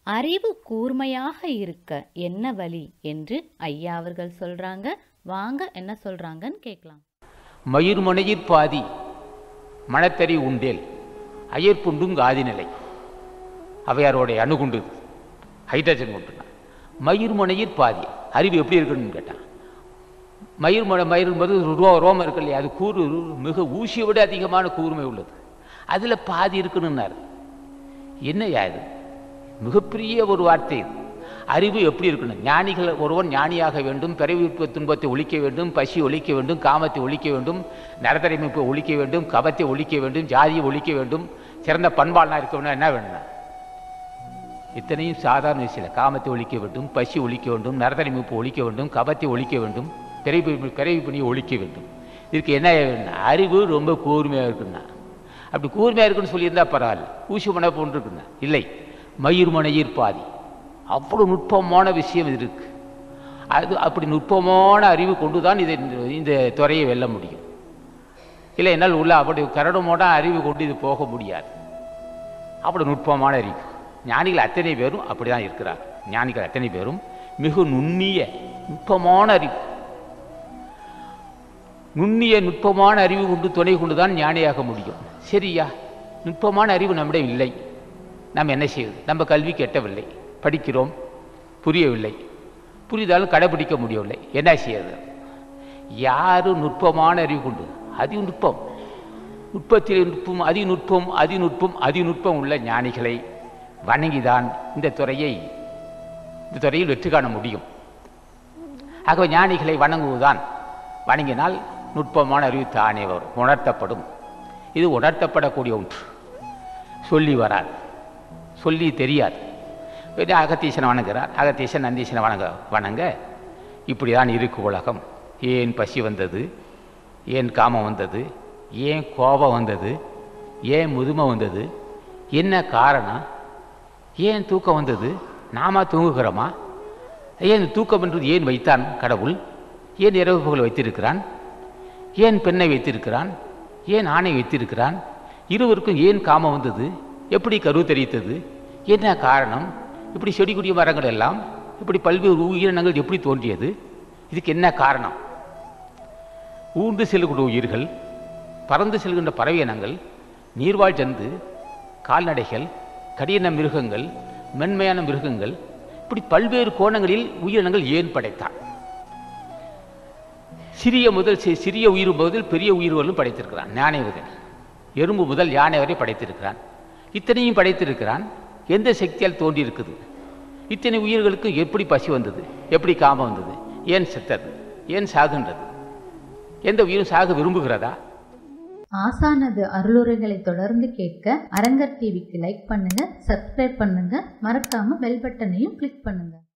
அறிவு கூர்மையாக இருக்க என்ன வழி என்று ஐயா அவர்கள் சொல்றாங்க வாங்க என்ன சொல்றாங்கன்னு கேட்கலாம் மயிர்முனையிற் பாதி மணத்தறி உண்டேல் அயற்புண்டும் காதிநிலை அவையாரோடைய அணுகுண்டு ஹைட்ரஜன் கொண்டு மயிர்முனையிற் பாதி அறிவு எப்படி இருக்குன்னு கேட்டான் மயிர் முனை மயிர் என்பது ரோ ரோமம் இருக்கு இல்லையா அது கூறு மிக ஊசியை விட அதிகமான கூர்மை உள்ளது அதில் பாதி இருக்குன்னுனார் என்னையா இது மிகப்பெரிய ஒரு வார்த்தை இது அறிவு எப்படி இருக்கணும் ஞானிகள் ஒருவன் ஞானியாக வேண்டும் பிறவி துன்பத்தை ஒழிக்க வேண்டும் பசி ஒழிக்க வேண்டும் காமத்தை ஒழிக்க வேண்டும் நரதரைமைப்பை ஒழிக்க வேண்டும் கபத்தை ஒழிக்க வேண்டும் ஜாதியை ஒழிக்க வேண்டும் சிறந்த பண்பாளனாக இருக்க வேண்டும் என்ன வேணும்னா இத்தனையும் சாதாரண விஷயம் காமத்தை ஒழிக்க வேண்டும் பசி ஒழிக்க வேண்டும் நரதரைமைப்பு ஒழிக்க வேண்டும் கபத்தை ஒழிக்க வேண்டும் பிறவி பிறவி பணியை ஒழிக்க வேண்டும் இதுக்கு என்ன வேணும்னா அறிவு ரொம்ப கூர்மையாக இருக்குன்னா அப்படி கூர்மையாக இருக்குன்னு சொல்லியிருந்தா பரவாயில்ல ஊசி மனை போன்று இருக்குன்னா இல்லை மயிர் மனையிற் பாதி அவ்வளோ நுட்பமான விஷயம் இது இருக்கு அது அப்படி நுட்பமான அறிவு கொண்டு தான் இதை இந்த துறையை வெல்ல முடியும் இல்லை என்னால் உள்ள அப்படி கரடுமோட அறிவு கொண்டு இது போக முடியாது அப்படி நுட்பமான அறிவு ஞானிகள் அத்தனை பேரும் அப்படி தான் இருக்கிறார் ஞானிகள் அத்தனை பேரும் மிக நுண்ணிய நுட்பமான அறிவு நுண்ணிய நுட்பமான அறிவு கொண்டு துணை கொண்டு தான் ஞானியாக முடியும் சரியா நுட்பமான அறிவு நம்மிடம் இல்லை நாம் என்ன செய்வது நம்ம கல்வி கெட்டவில்லை படிக்கிறோம் புரியவில்லை புரிந்தாலும் கடைபிடிக்க முடியவில்லை என்ன செய்யறது யாரும் நுட்பமான அறிவு கொண்டு அதி நுட்பம் நுட்பத்தில் நுட்பம் அதிநுட்பம் அதிநுட்பம் அதிநுட்பம் உள்ள ஞானிகளை வணங்கிதான் இந்த துறையை இந்த துறையில் வெற்றி காண முடியும் ஆகவே ஞானிகளை வணங்குவதுதான் வணங்கினால் நுட்பமான அறிவு தானே வரும் உணர்த்தப்படும் இது உணர்த்தப்படக்கூடிய ஒன்று சொல்லி வராது சொல்லி தெரியாது இது அகத்தீசனை வணங்குறார் அகத்தீசன் நந்தீசனை வணங்க வணங்க இப்படி தான் இருக்கு உலகம் ஏன் பசி வந்தது ஏன் காமம் வந்தது ஏன் கோபம் வந்தது ஏன் முதுமை வந்தது என்ன காரணம் ஏன் தூக்கம் வந்தது நாம தூங்குகிறோமா ஏன் தூக்கம் என்றது ஏன் வைத்தான் கடவுள் ஏன் இரவு பகல் வைத்திருக்கிறான் ஏன் பெண்ணை வைத்திருக்கிறான் ஏன் ஆணை வைத்திருக்கிறான் இருவருக்கும் ஏன் காமம் வந்தது எப்படி கரு தெரிவித்தது என்ன காரணம் இப்படி செடி கொடிய மரங்கள் எல்லாம் இப்படி பல்வேறு உயிரினங்கள் எப்படி தோன்றியது இதுக்கு என்ன காரணம் ஊர்ந்து செல்கின்ற உயிர்கள் பறந்து செல்கின்ற பறவை இனங்கள் நீர்வாழ் ஜந்து கால்நடைகள் கடின மிருகங்கள் மென்மையான மிருகங்கள் இப்படி பல்வேறு கோணங்களில் உயிரினங்கள் ஏன் படைத்தான் சிறிய முதல் சி- சிறிய உயிர் முதல் பெரிய உயிர்களும் படைத்திருக்கிறான் ஞானேவதன் எறும்பு முதல் யானை வரை படைத்திருக்கிறான் இத்தனையும் படைத்திருக்கிறான் எந்த சக்தியால் தோன்றியிருக்குது இத்தனை உயிர்களுக்கு எப்படி பசி வந்தது எப்படி காமம் வந்தது ஏன் செத்தது ஏன் சாகுன்றது எந்த உயிரும் சாக விரும்புகிறதா ஆசானது அருளுரைகளை தொடர்ந்து கேட்க அரங்கர் டிவிக்கு லைக் பண்ணுங்க சப்ஸ்கிரைப் பண்ணுங்க மறக்காம பெல் பட்டனையும் கிளிக் பண்ணுங்க